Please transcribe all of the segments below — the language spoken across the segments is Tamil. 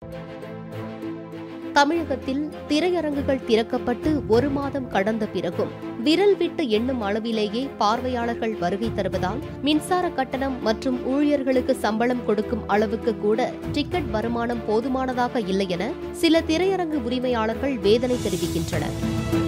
தமிழகத்தில் திரையரங்குகள் திறக்கப்பட்டு ஒரு மாதம் கடந்த பிறகும் விரல் விட்டு எண்ணும் அளவிலேயே பார்வையாளர்கள் வருகை தருவதால் மின்சார கட்டணம் மற்றும் ஊழியர்களுக்கு சம்பளம் கொடுக்கும் அளவுக்கு கூட டிக்கெட் வருமானம் போதுமானதாக இல்லை என சில திரையரங்கு உரிமையாளர்கள் வேதனை தெரிவிக்கின்றனர்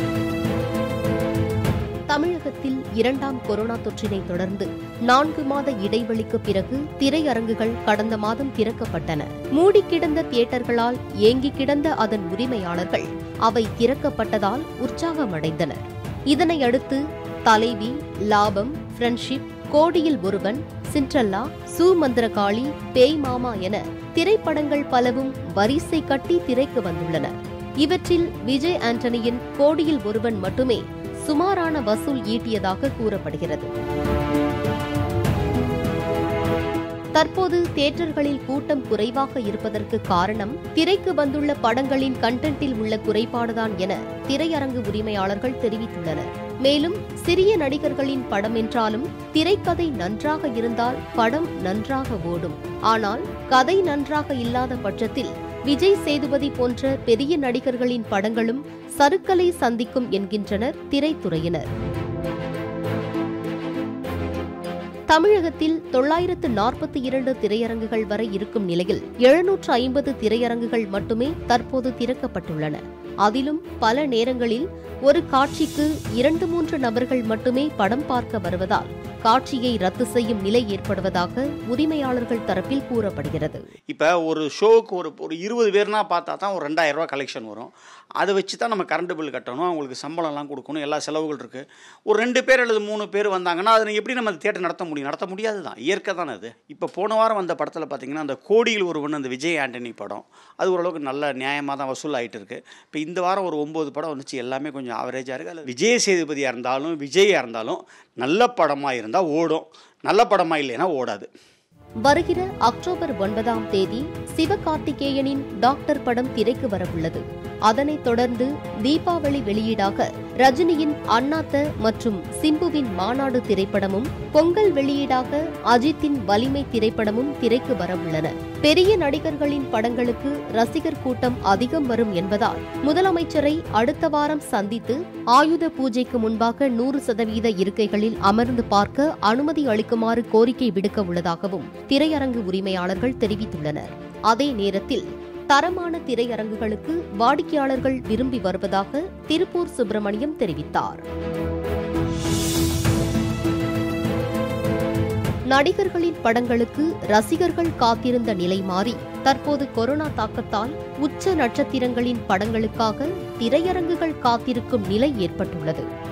தமிழகத்தில் இரண்டாம் கொரோனா தொற்றினை தொடர்ந்து நான்கு மாத இடைவெளிக்கு பிறகு திரையரங்குகள் கடந்த மாதம் திறக்கப்பட்டன மூடி கிடந்த தியேட்டர்களால் ஏங்கி கிடந்த அதன் உரிமையாளர்கள் அவை திறக்கப்பட்டதால் உற்சாகமடைந்தனர் இதனையடுத்து தலைவி லாபம் ஃப்ரெண்ட்ஷிப் கோடியில் ஒருவன் சிண்ட்ரல்லா சூமந்திரகாளி பேய் மாமா என திரைப்படங்கள் பலவும் வரிசை கட்டி திரைக்கு வந்துள்ளன இவற்றில் விஜய் ஆண்டனியின் கோடியில் ஒருவன் மட்டுமே சுமாரான வசூல் ஈட்டியதாக கூறப்படுகிறது தற்போது தியேட்டர்களில் கூட்டம் குறைவாக இருப்பதற்கு காரணம் திரைக்கு வந்துள்ள படங்களின் கண்டென்ட்டில் உள்ள குறைபாடுதான் என திரையரங்கு உரிமையாளர்கள் தெரிவித்துள்ளனர் மேலும் சிறிய நடிகர்களின் படம் என்றாலும் திரைக்கதை நன்றாக இருந்தால் படம் நன்றாக ஓடும் ஆனால் கதை நன்றாக இல்லாத பட்சத்தில் விஜய் சேதுபதி போன்ற பெரிய நடிகர்களின் படங்களும் சறுக்கலை சந்திக்கும் என்கின்றனர் திரைத்துறையினர் தமிழகத்தில் தொள்ளாயிரத்து நாற்பத்தி இரண்டு திரையரங்குகள் வரை இருக்கும் நிலையில் எழுநூற்று ஐம்பது திரையரங்குகள் மட்டுமே தற்போது திறக்கப்பட்டுள்ளன அதிலும் பல நேரங்களில் ஒரு காட்சிக்கு இரண்டு மூன்று நபர்கள் மட்டுமே படம் பார்க்க வருவதால் காட்சியை ரத்து செய்யும் நிலை ஏற்படுவதாக உரிமையாளர்கள் தரப்பில் கூறப்படுகிறது இப்போ ஒரு ஷோவுக்கு ஒரு ஒரு இருபது பேர்னா பார்த்தா தான் ஒரு ரெண்டாயிரம் ரூபாய் கலெக்ஷன் வரும் அதை வச்சு தான் நம்ம கரண்ட் பில் கட்டணும் அவங்களுக்கு சம்பளம்லாம் கொடுக்கணும் எல்லா செலவுகள் இருக்குது ஒரு ரெண்டு பேர் அல்லது மூணு பேர் வந்தாங்கன்னா அதை எப்படி நம்ம தேட்டர் நடத்த முடியும் நடத்த முடியாது தான் இயற்கை தானே அது இப்போ போன வாரம் வந்த படத்தில் பார்த்தீங்கன்னா அந்த கோடியில் ஒருவன் அந்த விஜய் ஆண்டனி படம் அது ஓரளவுக்கு நல்ல நியாயமாக தான் வசூல் ஆகிட்டு இருக்கு இப்போ இந்த வாரம் ஒரு ஒம்பது படம் வந்துச்சு எல்லாமே கொஞ்சம் ஆவரேஜாக இருக்குது அதில் விஜய் சேதுபதியாக இருந்தாலும் விஜயாக இருந்தாலும் நல்ல படமாக இருந்தால் ஓடும் நல்ல படமாக இல்லைன்னா ஓடாது வருகிற அக்டோபர் ஒன்பதாம் தேதி சிவகார்த்திகேயனின் டாக்டர் படம் திரைக்கு வரவுள்ளது அதனைத் தொடர்ந்து தீபாவளி வெளியீடாக ரஜினியின் அண்ணாத்த மற்றும் சிம்புவின் மாநாடு திரைப்படமும் பொங்கல் வெளியீடாக அஜித்தின் வலிமை திரைப்படமும் திரைக்கு வரவுள்ளன பெரிய நடிகர்களின் படங்களுக்கு ரசிகர் கூட்டம் அதிகம் வரும் என்பதால் முதலமைச்சரை அடுத்த வாரம் சந்தித்து ஆயுத பூஜைக்கு முன்பாக நூறு சதவீத இருக்கைகளில் அமர்ந்து பார்க்க அனுமதி அளிக்குமாறு கோரிக்கை விடுக்க உள்ளதாகவும் திரையரங்கு உரிமையாளர்கள் தெரிவித்துள்ளனர் அதே நேரத்தில் தரமான திரையரங்குகளுக்கு வாடிக்கையாளர்கள் விரும்பி வருவதாக திருப்பூர் சுப்பிரமணியம் தெரிவித்தார் நடிகர்களின் படங்களுக்கு ரசிகர்கள் காத்திருந்த நிலை மாறி தற்போது கொரோனா தாக்கத்தால் உச்ச நட்சத்திரங்களின் படங்களுக்காக திரையரங்குகள் காத்திருக்கும் நிலை ஏற்பட்டுள்ளது